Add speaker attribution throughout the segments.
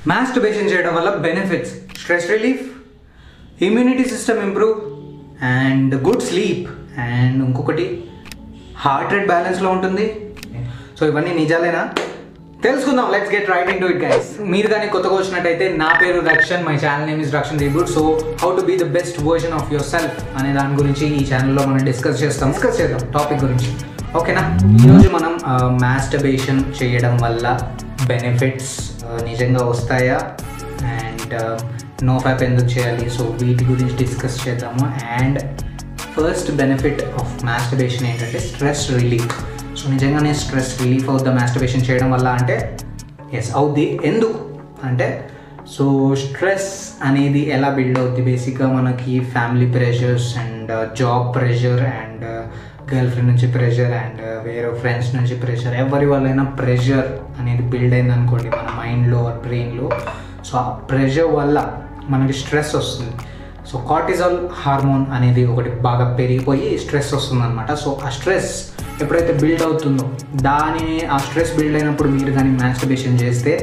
Speaker 1: Masturbation చేయడం వల్ల benefits stress relief immunity system improve and good sleep and ఇంకొకటి heart rate బ్యాలెన్స్లో ఉంటుంది సో ఇవన్నీ నిజాలేనా తెలుసుకుందాం let's get right into it guys మీరు కానీ కొత్తగా వచ్చినట్టయితే నా పేరు Rakshan my channel name is Rakshan reboot so how to be the best version of yourself అనే దాని గురించి ఈ ఛానల్లో మనం డిస్కస్ చేస్తాం డిస్కస్ చేద్దాం టాపిక్ గురించి ఓకేనా ఈరోజు మనం మాస్టర్బేషన్ చేయడం వల్ల బెనిఫిట్స్ నిజంగా వస్తాయా అండ్ నో ఫ్యాప్ ఎందుకు చేయాలి సో వీటి గురించి డిస్కస్ చేద్దాము and first benefit of masturbation ఏంటంటే స్ట్రెస్ రిలీఫ్ సో నిజంగానే స్ట్రెస్ రిలీఫ్ అవుద్దా మాస్టర్బేషన్ చేయడం వల్ల అంటే ఎస్ అవుద్ది ఎందుకు అంటే సో స్ట్రెస్ అనేది ఎలా బిల్డ్ అవుద్ది బేసిక్గా మనకి family pressures and job pressure and girlfriend నుంచి ప్రెషర్ అండ్ వేరే ఫ్రెండ్స్ నుంచి ప్రెషర్ ఎవరి వల్లైనా ప్రెషర్ అనేది బిల్డ్ అయింది అనుకోండి మన మైండ్లో బ్రెయిన్లో సో ఆ ప్రెషర్ వల్ల మనకి స్ట్రెస్ వస్తుంది సో కార్టిజాల్ హార్మోన్ అనేది ఒకటి బాగా పెరిగిపోయి స్ట్రెస్ వస్తుంది అనమాట సో ఆ స్ట్రెస్ ఎప్పుడైతే బిల్డ్ అవుతుందో దాని ఆ స్ట్రెస్ బిల్డ్ అయినప్పుడు మీరు కానీ మాస్టర్బేషన్ చేస్తే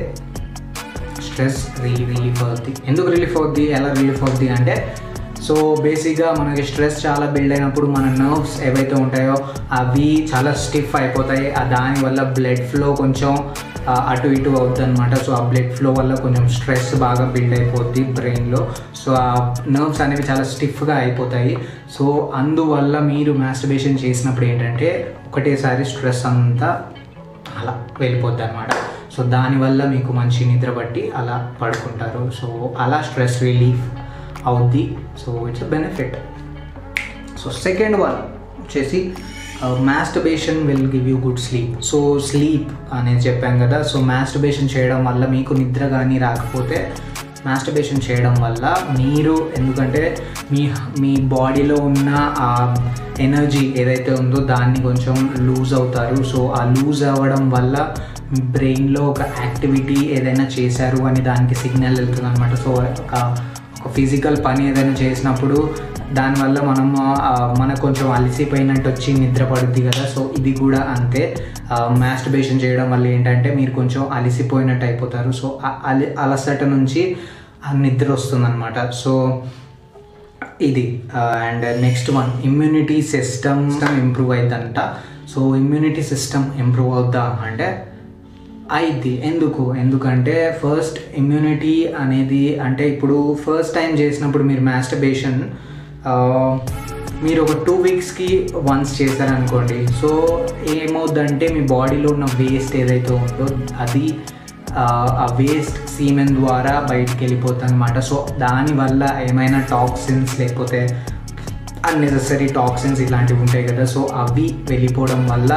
Speaker 1: స్ట్రెస్ రిలీ రిలీఫ్ అవుద్ది ఎందుకు రిలీఫ్ అవుద్ది ఎలా రిలీఫ్ అవుద్ది అంటే సో బేసిక్గా మనకి స్ట్రెస్ చాలా బిల్డ్ అయినప్పుడు మన నర్వ్స్ ఏవైతే ఉంటాయో అవి చాలా స్టిఫ్ అయిపోతాయి ఆ దానివల్ల బ్లడ్ ఫ్లో కొంచెం అటు ఇటు అవుతుంది అనమాట సో ఆ బ్లడ్ ఫ్లో వల్ల కొంచెం స్ట్రెస్ బాగా బిల్డ్ అయిపోద్ది బ్రెయిన్లో సో ఆ నర్వ్స్ అనేవి చాలా స్టిఫ్గా అయిపోతాయి సో అందువల్ల మీరు మాస్టర్బేషన్ చేసినప్పుడు ఏంటంటే ఒకటేసారి స్ట్రెస్ అంతా అలా వెళ్ళిపోద్ది అనమాట సో దానివల్ల మీకు మంచి నిద్ర పట్టి అలా పడుకుంటారు సో అలా స్ట్రెస్ రిలీఫ్ అవుద్ది so it's a benefit so second one వచ్చేసి masturbation will give you good sleep so sleep అనేది చెప్పాం కదా సో మాస్టర్బేషన్ చేయడం వల్ల మీకు నిద్ర కానీ రాకపోతే మాస్టర్బేషన్ చేయడం వల్ల మీరు ఎందుకంటే మీ మీ బాడీలో ఉన్న ఆ ఎనర్జీ ఏదైతే ఉందో దాన్ని కొంచెం లూజ్ అవుతారు సో ఆ లూజ్ అవ్వడం వల్ల మీ బ్రెయిన్లో ఒక యాక్టివిటీ ఏదైనా చేశారు అని దానికి సిగ్నల్ వెళ్తుంది అనమాట సో ఒక ఒక ఫిజికల్ పని ఏదైనా చేసినప్పుడు దానివల్ల మనం మనకు కొంచెం అలసిపోయినట్టు వచ్చి నిద్ర పడుద్ది కదా సో ఇది కూడా అంతే మాస్టర్బేషన్ చేయడం వల్ల ఏంటంటే మీరు కొంచెం అలసిపోయినట్టు అయిపోతారు సో అలి అలసట నుంచి ఆ నిద్ర వస్తుందన్నమాట సో ఇది and next one immunity system improve అవుతుందంట సో ఇమ్యూనిటీ సిస్టమ్ ఇంప్రూవ్ అవుద్దా అంటే అయిద్ది ఎందుకు ఎందుకంటే ఫస్ట్ ఇమ్యూనిటీ అనేది అంటే ఇప్పుడు ఫస్ట్ టైం చేసినప్పుడు మీరు మాస్టర్బేషన్ మీరు ఒక టూ వీక్స్కి వన్స్ చేశారనుకోండి సో ఏమవుద్దంటే మీ బాడీలో ఉన్న వేస్ట్ ఏదైతే ఉందో అది ఆ వేస్ట్ సీమెన్ ద్వారా బయటికి వెళ్ళిపోతుంది అనమాట సో దానివల్ల ఏమైనా టాక్సిన్స్ లేకపోతే అన్నెసెసరీ టాక్సిన్స్ ఇలాంటివి ఉంటాయి కదా సో అవి వెళ్ళిపోవడం వల్ల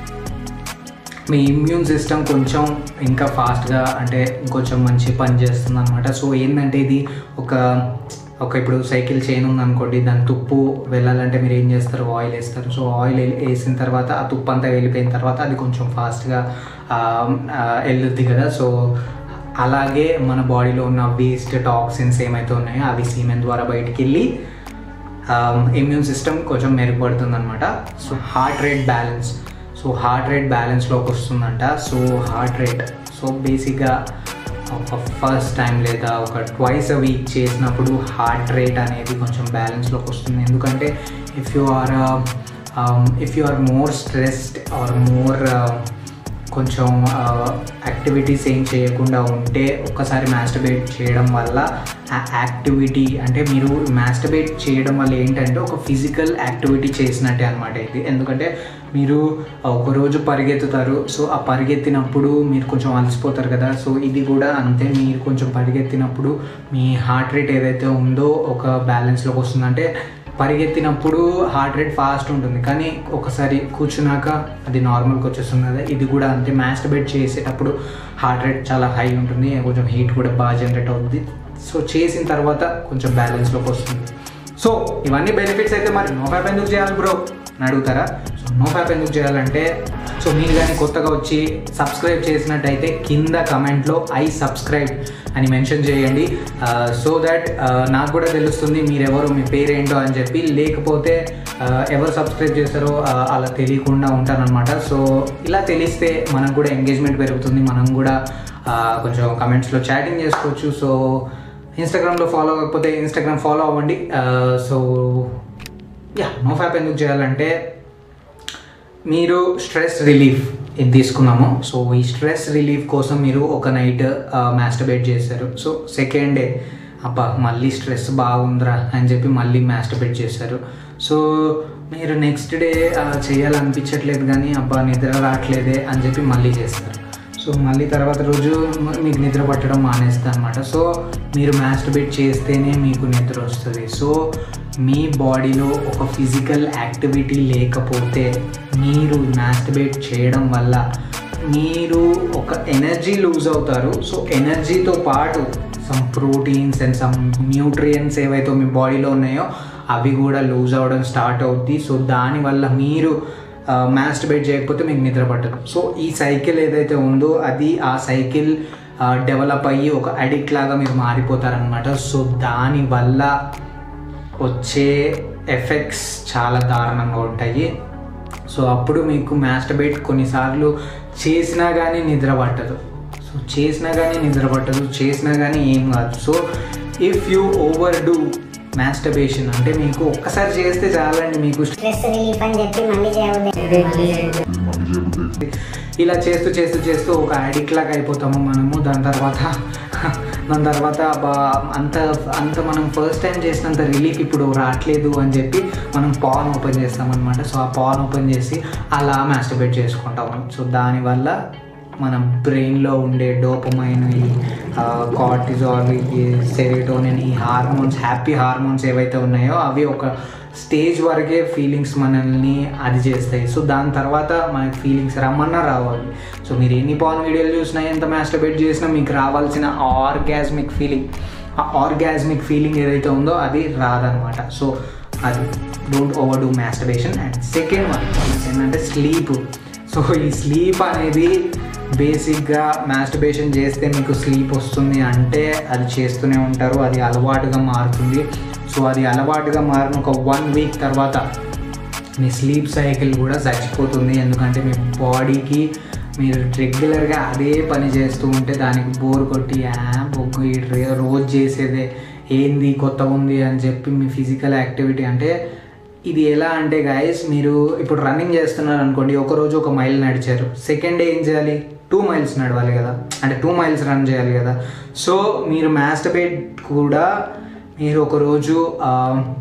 Speaker 1: మీ ఇమ్యూన్ సిస్టమ్ కొంచెం ఇంకా ఫాస్ట్గా అంటే కొంచెం మంచి పని చేస్తుంది అనమాట సో ఏంటంటే ఇది ఒక ఒక ఇప్పుడు సైకిల్ చైన్ ఉందనుకోండి దాని తుప్పు వెళ్ళాలంటే మీరు ఏం చేస్తారు ఆయిల్ వేస్తారు సో ఆయిల్ వేసిన తర్వాత ఆ తుప్పు అంతా వెళ్ళిపోయిన తర్వాత అది కొంచెం ఫాస్ట్గా వెళ్ళుద్ది కదా సో అలాగే మన బాడీలో ఉన్న వేస్ట్ టాక్సిన్స్ ఏమైతే ఉన్నాయో అవి సీమెన్ ద్వారా బయటికి వెళ్ళి ఇమ్యూన్ సిస్టమ్ కొంచెం మెరుగుపడుతుంది అనమాట so heart rate balance so heart rate బ్యాలెన్స్లోకి వస్తుందంట సో హార్ట్ రేట్ సో బేసిక్గా ఒక ఫస్ట్ టైం లేదా ఒక ట్వైస్ అ వీక్ చేసినప్పుడు హార్ట్ రేట్ అనేది కొంచెం బ్యాలెన్స్లోకి వస్తుంది ఎందుకంటే if you are if you are more stressed are more కొంచెం యాక్టివిటీస్ ఏం చేయకుండా ఉంటే ఒక్కసారి మాస్టర్బేట్ చేయడం వల్ల ఆ యాక్టివిటీ అంటే మీరు మాస్టర్బేట్ చేయడం వల్ల ఏంటంటే ఒక ఫిజికల్ యాక్టివిటీ చేసినట్టే అనమాట ఇది ఎందుకంటే మీరు ఒకరోజు పరిగెత్తుతారు సో ఆ పరిగెత్తినప్పుడు మీరు కొంచెం అలసిపోతారు కదా సో ఇది కూడా అంతే మీరు కొంచెం పరిగెత్తినప్పుడు మీ హార్ట్ రేట్ ఏదైతే ఉందో ఒక బ్యాలెన్స్లోకి వస్తుందంటే పరిగెత్తినప్పుడు హార్ట్ రేట్ ఫాస్ట్ ఉంటుంది కానీ ఒకసారి కూర్చున్నాక అది నార్మల్కి వచ్చేస్తుంది కదా ఇది కూడా అంతే మాస్టర్బేట్ చేసేటప్పుడు హార్ట్ రేట్ చాలా హై ఉంటుంది కొంచెం హీట్ కూడా బాగా జనరేట్ అవుతుంది సో చేసిన తర్వాత కొంచెం బ్యాలెన్స్లోకి వస్తుంది సో ఇవన్నీ బెనిఫిట్స్ అయితే మరి నో ఫ్యాప్ ఎందుకు చేయాలి బ్రో అని అడుగుతారా సో నో ఫ్యాప్ ఎందుకు చేయాలంటే సో మీరు కానీ కొత్తగా వచ్చి సబ్స్క్రైబ్ చేసినట్టయితే కింద కమెంట్లో ఐ సబ్స్క్రైబ్ అని మెన్షన్ చేయండి సో దట్ నాకు కూడా తెలుస్తుంది మీరెవరు మీ పేరేంటో అని చెప్పి లేకపోతే ఎవరు సబ్స్క్రైబ్ చేస్తారో అలా తెలియకుండా ఉంటారనమాట సో ఇలా తెలిస్తే మనకు కూడా ఎంగేజ్మెంట్ పెరుగుతుంది మనం కూడా ఆ, కొంచెం కమెంట్స్లో చాటింగ్ చేసుకోవచ్చు సో ఇన్స్టాగ్రామ్లో ఫాలో అవ్వకపోతే ఇన్స్టాగ్రామ్ ఫాలో అవ్వండి సో యా నో ఫ్యాప్ ఎందుకు చేయాలంటే మీరు స్ట్రెస్ రిలీఫ్ ఇది తీసుకున్నాము సో ఈ స్ట్రెస్ రిలీఫ్ కోసం మీరు ఒక నైట్ మాస్టర్బేట్ చేశారు సో సెకండ్ డే అబ్బా మళ్ళీ స్ట్రెస్ బాగుందిరా అని చెప్పి మళ్ళీ మాస్టర్బేట్ చేశారు సో మీరు నెక్స్ట్ డే చేయాలనిపించట్లేదు కానీ అబ్బా నిద్ర రావట్లేదే అని చెప్పి మళ్ళీ చేస్తారు సో మళ్ళీ తర్వాత రోజు మీకు నిద్ర పట్టడం మానేస్తుంది అనమాట సో మీరు మాస్టర్బేట్ చేస్తేనే మీకు నిద్ర వస్తుంది సో మీ బాడీలో ఒక ఫిజికల్ యాక్టివిటీ లేకపోతే మీరు మాస్టర్బేట్ చేయడం వల్ల మీరు ఒక ఎనర్జీ లూజ్ అవుతారు సో ఎనర్జీతో పాటు some proteins and some nutrients ఏవైతే మీ బాడీలో ఉన్నాయో అవి కూడా లూజ్ అవ్వడం స్టార్ట్ అవుద్ది సో దానివల్ల మీరు మాస్టర్బేట్ చేయకపోతే మీకు నిద్ర పట్టదు సో ఈ సైకిల్ ఏదైతే ఉందో అది ఆ సైకిల్ డెవలప్ అయ్యి ఒక అడిక్ట్ లాగా మీరు మారిపోతారనమాట సో దానివల్ల వచ్చే ఎఫెక్ట్స్ చాలా దారుణంగా ఉంటాయి సో అప్పుడు మీకు మాస్టర్బేట్ కొన్నిసార్లు చేసినా కానీ నిద్ర పట్టదు సో చేసినా కానీ నిద్ర పట్టదు చేసినా కానీ ఏం కాదు so if you overdo masturbation అంటే మీకు ఒక్కసారి చేస్తే చాలండి మీకు
Speaker 2: స్ట్రెస్ రిలీఫ్ అని చెప్పి మళ్ళీ చేయబుద్ది
Speaker 1: ఇలా చేస్తూ చేస్తూ చేస్తూ ఒక అడిక్ట్ లాగా అయిపోతాము మనము దాని తర్వాత దాని తర్వాత బా అంత అంత మనం ఫస్ట్ టైం చేసినంత రిలీఫ్ ఇప్పుడు రావట్లేదు అని చెప్పి మనం పాన్ ఓపెన్ చేస్తాం అనమాట సో ఆ పాన్ ఓపెన్ చేసి అలా మాస్టర్బేట్ చేసుకుంటాము సో దానివల్ల మన బ్రెయిన్లో ఉండే డోపమైన్ ఈ కార్టిజాల్ ఈ సెరిటోనిన్ ఈ హార్మోన్స్ హ్యాపీ హార్మోన్స్ ఏవైతే ఉన్నాయో అవి ఒక స్టేజ్ వరకే ఫీలింగ్స్ మనల్ని అది చేస్తాయి సో దాని తర్వాత మనకి ఫీలింగ్స్ రమ్మన్నా రావాలి సో మీరు ఎన్ని పాన్ వీడియోలు చూసినా ఎంత మాస్టర్బేట్ చేసినా మీకు రావాల్సిన ఆర్గాస్మిక్ ఫీలింగ్ ఆ ఆర్గాస్మిక్ ఫీలింగ్ ఏదైతే ఉందో అది రాదనమాట సో అది don't overdo masturbation and second one ఏంటంటే స్లీప్ సో ఈ స్లీప్ అనేది బేసిక్గా మాస్టర్బేషన్ చేస్తే మీకు స్లీప్ వస్తుంది అంటే అది చేస్తూనే ఉంటారు అది అలవాటుగా మారుతుంది సో అది అలవాటుగా మారిన ఒక వన్ వీక్ తర్వాత మీ స్లీప్ సైకిల్ కూడా చచ్చిపోతుంది ఎందుకంటే మీ బాడీకి మీరు రెగ్యులర్గా అదే పని చేస్తూ ఉంటే దానికి బోర్ కొట్టి "ఆ, బొగ్గు ఈ రే- రోజు చేసేదే ఏంది కొత్త ఉంది అని చెప్పి మీ ఫిజికల్ యాక్టివిటీ అంటే ఇది ఎలా అంటే గాయస్ మీరు ఇప్పుడు రన్నింగ్ చేస్తున్నారు అనుకోండి ఒక రోజు ఒక మైల్ నడిచారు సెకండ్ డే ఏం చేయాలి టూ మైల్స్ నడవాలి కదా అంటే టూ మైల్స్ రన్ చేయాలి కదా సో మీరు మాస్టర్బేట్ కూడా మీరు ఒకరోజు ఆ,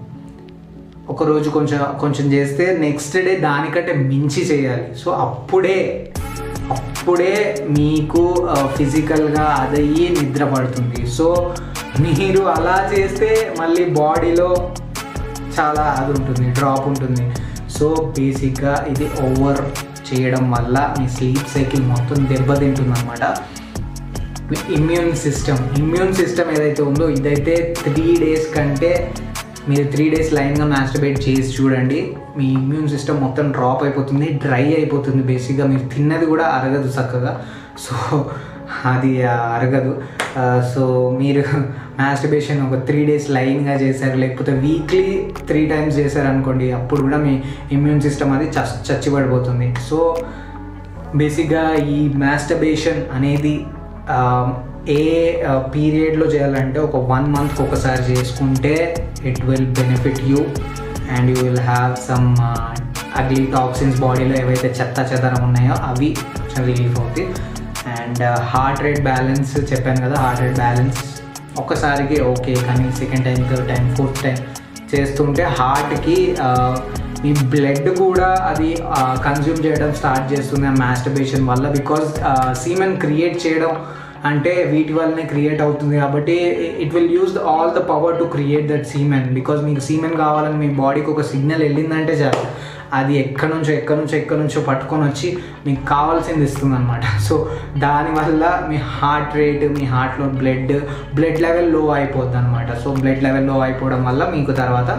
Speaker 1: ఒకరోజు కొంచెం కొంచెం చేస్తే నెక్స్ట్ డే దానికంటే మించి చేయాలి సో అప్పుడే అప్పుడే మీకు ఫిజికల్గా అదయ్యి నిద్ర పడుతుంది సో మీరు అలా చేస్తే మళ్ళీ బాడీలో చాలా అది ఉంటుంది డ్రాప్ ఉంటుంది సో బేసిక్గా ఇది ఓవర్ చేయడం వల్ల మీ స్లీప్ సైకిల్ మొత్తం దెబ్బతింటుంది అనమాట మీ ఇమ్యూన్ సిస్టమ్ ఇమ్యూన్ సిస్టమ్ ఏదైతే ఉందో ఇదైతే త్రీ డేస్ కంటే మీరు త్రీ డేస్ లైన్గా మాస్టర్బేట్ చేసి చూడండి మీ ఇమ్యూన్ సిస్టమ్ మొత్తం డ్రాప్ అయిపోతుంది డ్రై అయిపోతుంది బేసిక్గా మీరు తిన్నది కూడా అరగదు చక్కగా సో అది ఆ, అరగదు ఆ, సో మీరు మాస్టర్బేషన్ ఒక త్రీ డేస్ లైన్గా చేశారు లేకపోతే వీక్లీ త్రీ టైమ్స్ చేశారు అనుకోండి అప్పుడు కూడా మీ ఇమ్యూన్ సిస్టమ్ అది చ చచ్చిపడిపోతుంది సో బేసిక్గా ఈ మాస్టర్బేషన్ అనేది ఆ, ఏ పీరియడ్లో చేయాలంటే ఒక వన్ మంత్కి ఒకసారి చేసుకుంటే it will benefit you and you will have some ugly toxins బాడీలో ఏవైతే చెత్త చెదరం ఉన్నాయో అవి కొంచెం రిలీఫ్ అవుతాయి అండ్ హార్ట్ రేట్ బ్యాలెన్స్ చెప్పాను కదా హార్ట్ రేట్ బ్యాలెన్స్ ఒక్కసారికి ఓకే కానీ second time third time fourth time చేస్తుంటే హార్ట్కి మీ బ్లడ్ కూడా అది కన్జ్యూమ్ చేయడం స్టార్ట్ చేస్తుంది ఆ మాస్టర్బేషన్ వల్ల బికాజ్ సీమెన్ క్రియేట్ చేయడం అంటే వీటి వల్లనే క్రియేట్ అవుతుంది కాబట్టి it will use all the power to create that semen because మీకు సీమెన్ కావాలని మీ బాడీకి ఒక సిగ్నల్ వెళ్ళిందంటే చాలు అది ఎక్కడి నుంచో ఎక్కడి నుంచో ఎక్కడి నుంచో పట్టుకొని వచ్చి మీకు కావాల్సింది ఇస్తుంది అనమాట సో దానివల్ల మీ హార్ట్ రేట్ మీ హార్ట్లో బ్లడ్ బ్లడ్ లెవెల్ లో అయిపోద్ది అనమాట సో బ్లడ్ లెవెల్ లో అయిపోవడం వల్ల మీకు తర్వాత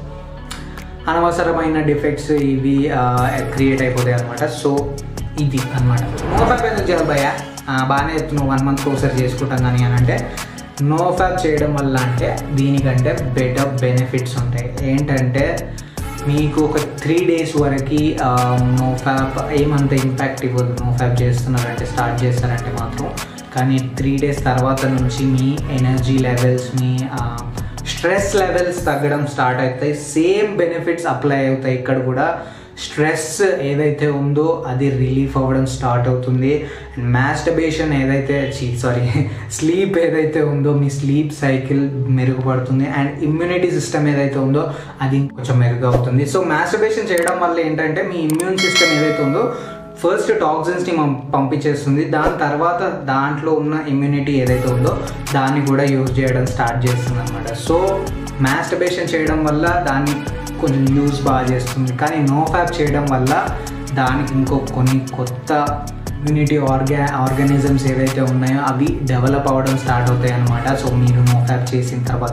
Speaker 1: అనవసరమైన డిఫెక్ట్స్ ఇవి క్రియేట్ అయిపోతాయి అనమాట సో ఇది అనమాట నో ఫ్యాప్ ఎందుకు చేయాలి భయ్య ఆ, బాగానే చెప్తున్నావు వన్ మంత్ ఒకసారి చేసుకుంటాం కానీ అని అంటే నో ఫ్యాప్ చేయడం వల్ల అంటే దీనికంటే బెటర్ బెనిఫిట్స్ ఉంటాయి ఏంటంటే మీకు ఒక త్రీ డేస్ వరకు నో ఫ్యాప్ ఏమంత ఇంపాక్ట్ ఇవ్వదు నో ఫ్యాప్ చేస్తున్నారంటే స్టార్ట్ చేస్తారంటే మాత్రం కానీ త్రీ డేస్ తర్వాత నుంచి మీ ఎనర్జీ లెవెల్స్ మీ స్ట్రెస్ లెవెల్స్ తగ్గడం స్టార్ట్ అవుతాయి సేమ్ బెనిఫిట్స్ అప్లై అవుతాయి ఇక్కడ కూడా స్ట్రెస్ ఏదైతే ఉందో అది రిలీఫ్ అవ్వడం స్టార్ట్ అవుతుంది అండ్ మాస్టర్బేషన్ ఏదైతే సారీ స్లీప్ ఏదైతే ఉందో మీ స్లీప్ సైకిల్ మెరుగుపడుతుంది అండ్ ఇమ్యూనిటీ సిస్టమ్ ఏదైతే ఉందో అది కొంచెం మెరుగు అవుతుంది సో మాస్టర్బేషన్ చేయడం వల్ల ఏంటంటే మీ ఇమ్యూన్ సిస్టమ్ ఏదైతే ఉందో ఫస్ట్ టాక్సిన్స్ని పంపించేస్తుంది దాని తర్వాత దాంట్లో ఉన్న ఇమ్యూనిటీ ఏదైతే ఉందో దాన్ని కూడా యూజ్ చేయడం స్టార్ట్ చేస్తుంది అనమాట సో మాస్టర్బేషన్ చేయడం వల్ల దాన్ని కొంచెం యూజ్ బాగా చేస్తుంది కానీ నో ఫ్యాప్ చేయడం వల్ల దానికి ఇంకో కొన్ని కొత్త ఇమ్యూనిటీ ఆర్గా ఆర్గానిజమ్స్ ఏవైతే ఉన్నాయో అవి డెవలప్ అవ్వడం స్టార్ట్ అవుతాయి అనమాట సో మీరు నో ఫ్యాప్ చేసిన తర్వాత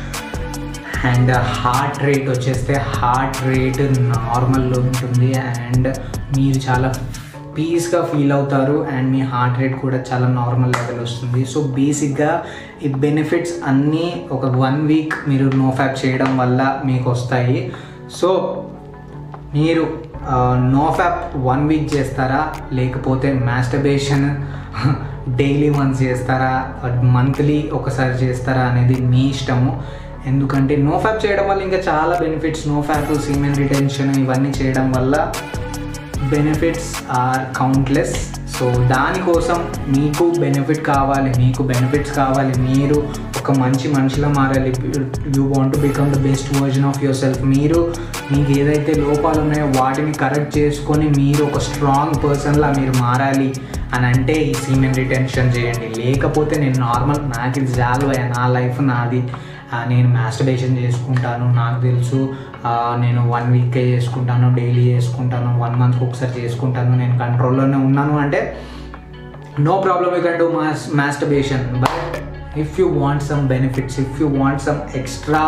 Speaker 1: అండ్ హార్ట్ రేట్ వచ్చేస్తే హార్ట్ రేట్ నార్మల్లో ఉంటుంది అండ్ మీరు చాలా పీస్గా ఫీల్ అవుతారు అండ్ మీ హార్ట్ రేట్ కూడా చాలా నార్మల్ లెవెల్ వస్తుంది సో బేసిక్గా ఈ బెనిఫిట్స్ అన్నీ ఒక వన్ వీక్ మీరు నో ఫ్యాప్ చేయడం వల్ల మీకు వస్తాయి సో మీరు నో ఫ్యాప్ వన్ వీక్ చేస్తారా లేకపోతే మాస్టర్బేషన్ డైలీ వన్స్ చేస్తారా మంత్లీ ఒకసారి చేస్తారా అనేది మీ ఇష్టము ఎందుకంటే నో ఫ్యాప్ చేయడం వల్ల ఇంకా చాలా benefits no fap semen retention ఇవన్నీ చేయడం వల్ల బెనిఫిట్స్ ఆర్ కౌంట్లెస్ సో దానికోసం మీకు బెనిఫిట్ కావాలి మీకు బెనిఫిట్స్ కావాలి మీరు ఒక మంచి మనిషిలో మారాలి you want to become the best version of yourself మీరు మీకు ఏదైతే లోపాలు ఉన్నాయో వాటిని కరెక్ట్ చేసుకొని మీరు ఒక స్ట్రాంగ్ పర్సన్లా మీరు మారాలి అని అంటే ఈ సీమెన్ రిటెన్షన్ చేయండి లేకపోతే నేను నార్మల్ నాకు ఇది జాలు నా లైఫ్ నాది ఆ, నేను మాస్టర్బేషన్ చేసుకుంటాను నాకు తెలుసు ఆ, నేను వన్ వీకే చేసుకుంటాను డైలీ చేసుకుంటాను వన్ మంత్కి ఒకసారి చేసుకుంటాను నేను కంట్రోల్లోనే ఉన్నాను అంటే no problem you can do mas masturbation but if you want some benefits if you want some extra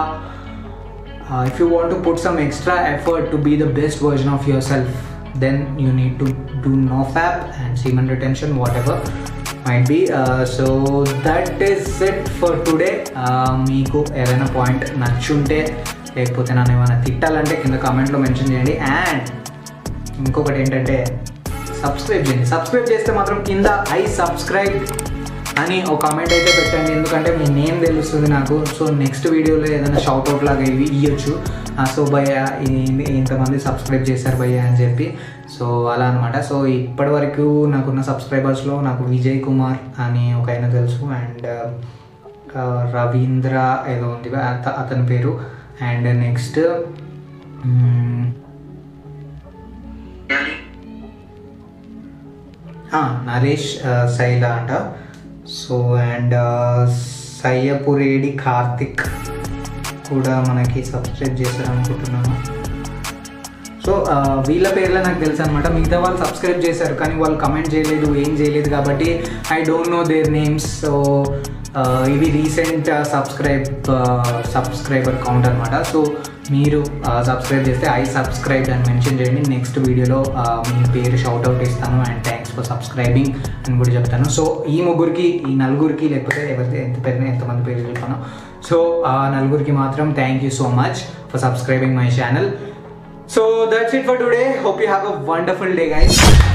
Speaker 1: if you want to put some extra effort to be the best version of yourself then you need to do no fap and semen retention whatever might be so that is it for today మీకు ఏదైనా point నచ్చుంటే లేకపోతే నన్ను ఏమైనా తిట్టాలంటే కింద కామెంట్లో mention చేయండి and ఇంకొకటి ఏంటంటే సబ్స్క్రైబ్ చేయండి సబ్స్క్రైబ్ చేస్తే మాత్రం కింద ఐ సబ్స్క్రైబ్ అని ఒక కామెంట్ అయితే పెట్టండి ఎందుకంటే మీ నేమ్ తెలుస్తుంది నాకు సో నెక్స్ట్ వీడియోలో ఏదైనా షౌట్ అవుట్ లాగా ఇవి ఇవ్వచ్చు సో భయ్య ఈ- ఇంతమంది సబ్స్క్రైబ్ చేశారు భయ్య అని చెప్పి సో అలా అనమాట సో ఇప్పటి వరకు నాకున్న సబ్స్క్రైబర్స్లో నాకు విజయ్ కుమార్ అని ఒక ఆయన తెలుసు అండ్ రవీంద్ర ఏదో ఉంది అత- అతని పేరు అండ్ నెక్స్ట్ నరేష్ ఆ, శైల అంట సో అండ్ సయ్యపురేడి కార్తిక్ కూడా మనకి సబ్స్క్రైబ్ చేశారు అనుకుంటున్నాను సో ఆ, వీళ్ళ పేర్లే నాకు తెలుసు అనమాట మిగతా వాళ్ళు సబ్స్క్రైబ్ చేశారు కానీ వాళ్ళు కమెంట్ చేయలేదు ఏం చేయలేదు కాబట్టి I don't know their names so ah, ఇవి రీసెంట్ సబ్స్క్రైబ్ సబ్స్క్రైబర్ కౌంట్ అనమాట సో మీరు సబ్స్క్రైబ్ చేస్తే ఐ సబ్స్క్రైబ్ అని మెన్షన్ చేయండి నెక్స్ట్ వీడియోలో మీ పేరు షౌట్ అవుట్ ఇస్తాను అండ్ థ్యాంక్స్ ఫర్ సబ్స్క్రైబింగ్ అని కూడా చెప్తాను సో ఈ ముగ్గురికి ఈ నలుగురికి లేకపోతే ఎవరిది ఎంత పేరు ఎంతమంది పేరు చెప్పాను సో ఆ నలుగురికి మాత్రం thank you so much for subscribing my channel So that's it for today. Hope you have a wonderful day, guys.